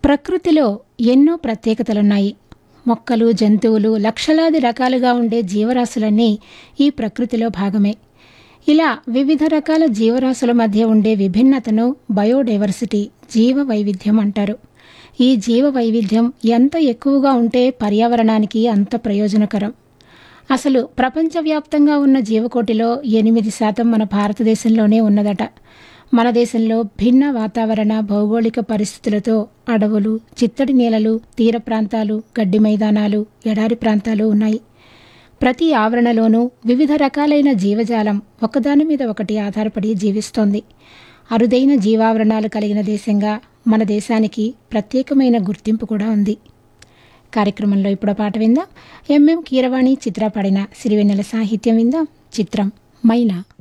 ప్రకృతిలో ఎన్నో ప్రత్యేకతలున్నాయి మొక్కలు జంతువులు లక్షలాది రకాలుగా ఉండే జీవరాశులన్నీ ఈ ప్రకృతిలో భాగమే ఇలా వివిధ రకాల జీవరాశుల మధ్య ఉండే విభిన్నతను బయోడైవర్సిటీ జీవ వైవిధ్యం అంటారు ఈ జీవ వైవిధ్యం ఎంత ఎక్కువగా ఉంటే పర్యావరణానికి అంత ప్రయోజనకరం అసలు ప్రపంచవ్యాప్తంగా ఉన్న జీవకోటిలో ఎనిమిది శాతం మన భారతదేశంలోనే ఉన్నదట మన దేశంలో భిన్న వాతావరణ భౌగోళిక పరిస్థితులతో అడవులు చిత్తడి నేలలు తీర ప్రాంతాలు గడ్డి మైదానాలు ఎడారి ప్రాంతాలు ఉన్నాయి ప్రతి ఆవరణలోనూ వివిధ రకాలైన జీవజాలం ఒకదాని మీద ఒకటి ఆధారపడి జీవిస్తోంది అరుదైన జీవావరణాలు కలిగిన దేశంగా మన దేశానికి ప్రత్యేకమైన గుర్తింపు కూడా ఉంది కార్యక్రమంలో ఇప్పుడు పాట విందాం ఎంఎం కీరవాణి చిత్ర పాడిన సిరివెన్నెల సాహిత్యం విందాం చిత్రం మైనా